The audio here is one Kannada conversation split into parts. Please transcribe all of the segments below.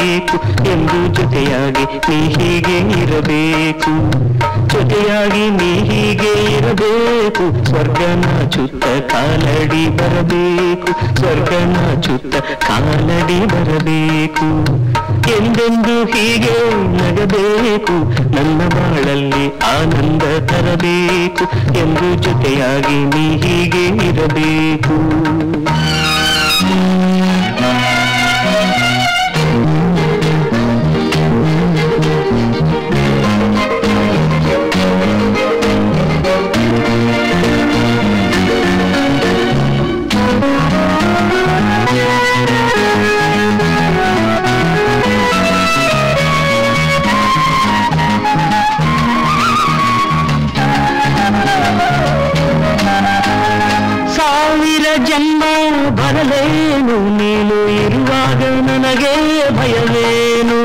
ಬರಬೇಕು ಎಂದು ಜೊತೆಯಾಗಿ ನೀ ಹೀಗೆ ಇರಬೇಕು ಜೊತೆಯಾಗಿ ನೀ ಹೀಗೆ ಇರಬೇಕು ಸ್ವರ್ಗನ ಚುತ್ತ ಕಾಲಡಿ ಬರಬೇಕು ಸ್ವರ್ಗನ ಚುತ್ತ ಕಾಲಡಿ ಬರಬೇಕು ಎಂದೆಂದು ಹೀಗೆ ನಗಬೇಕು ನನ್ನ ಬಾಳಲ್ಲಿ ಆನಂದ ತರಬೇಕು ಎಂದು ಜೊತೆಯಾಗಿ ನೀ ಹೀಗೆ ಇರಬೇಕು ಸಾವಿರ ಜನ್ಮ ಬರಲೇನು ನೀನು ಇರುವಾಗ ನನಗೆ ಭಯವೇನು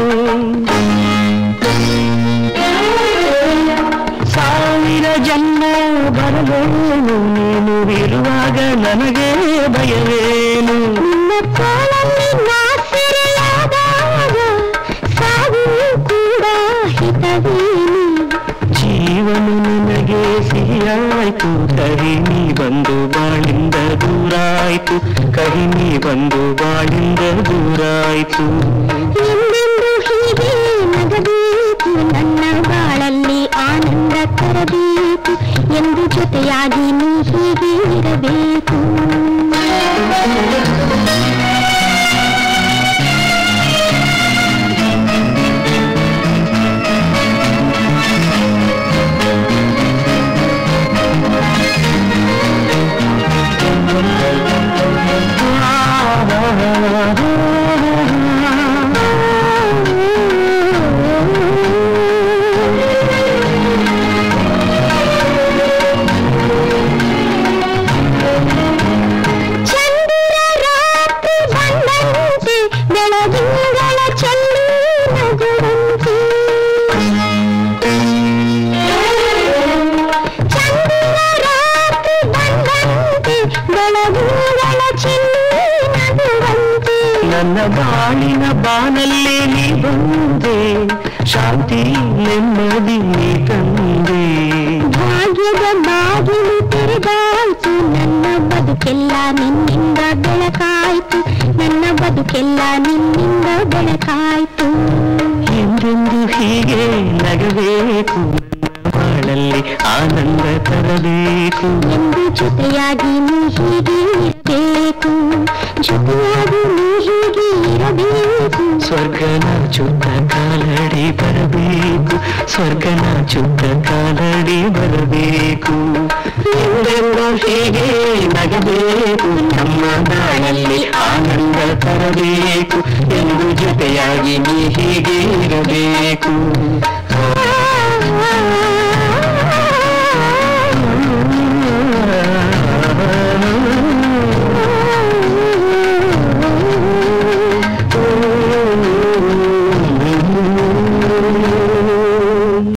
ಸಾವಿರ ಜನ್ಮ ಬರಲೇನು ನೀನು ಇರುವಾಗ ನನಗೆ ಭಯವೇನು ನಿನ್ನ ಕೋಲಲ್ಲಿ ನಾ ಸೆರೆಯಾದಾಗ ಸಾವು ಕೂಡ ಹಿತವೇನು ಜೀವನ ನಿನಗೆ ಸಿಹಿಯಾಯ್ತು ಕಹಿ ನೀ ಬಂದು ಬಾಳಿಂದ ದೂರಾಯ್ತು ಕಹಿ ನೀ ಬಂದು ಬಾಳಿಂದ ದೂರಾಯ್ತು ಎಂದೆಂದು ಹೀಗೆ ನಗಬೇಕು ನನ್ನ ಬಾಳಲ್ಲಿ ಆನಂದ ತರಬೇಕು ಎಂದು ಜೊತೆಯಾಗಿ ನೀ ಹೀಗೆ ಇರಬೇಕು ಚಂದಿರ ರಾತ್ರಿ ಬಂದಂತೆ ಬೆಳದಿಂಗಳ ಚೆಲ್ಲಿ ನಗುವಂತೆ ಚಂದಿರ ರಾತ್ರಿ ಬಂದಂತೆ ಬೆಳದಿಂಗಳ ಚೆಲ್ಲಿ ನಗುವಂತೆ ನನ್ನ ಬಾಳಿನ ಬಾನಲ್ಲಿ ನೀ ಬಂದೆ ಶಾಂತಿ ನೆಮ್ಮದಿ ನೀ ತಂದೆ ಭಾಗ್ಯದ ಬಾಗಿಲು ತೆರೆದಾಯ್ತು ನನ್ನ ಬದುಕೆಲ್ಲ ನಿನ್ನಿಂದ ಬೆಳಕಾಯ್ತು ನನ್ನ ಬದುಕೆಲ್ಲ ನಿನ್ನಿಂದ ಬೆಳಕಾಯ್ತು ಎಂದೆಂದು ಹೀಗೆ ನಗಬೇಕು ನನ್ನ ಬಾಳಲ್ಲಿ ಆನಂದ ತರಬೇಕು ಎಂದು ಜೊತೆಯಾಗಿ ನೀ ಹೀಗೆ ಇರಬೇಕು ಜೊತೆಯಾಗಿ ನೀ ಹೀಗೆ ಇರಬೇಕು ಸ್ವರ್ಗನ ಚುತ್ತ ಕಾಲಡಿ ಬರಬೇಕು ಸ್ವರ್ಗನ ಚುತ್ತ ಕಾಲಡಿ ಬರಬೇಕು ಎಂದೆಂದು ಹೀಗೆ ನಗಬೇಕು ನಮ್ಮ ಬಾಳಲ್ಲಿ ಆನಂದ ತರಬೇಕು ಎಂದು ಜೊತೆಯಾಗಿ ನೀ ಹೀಗೆ ಇರಬೇಕು ಆ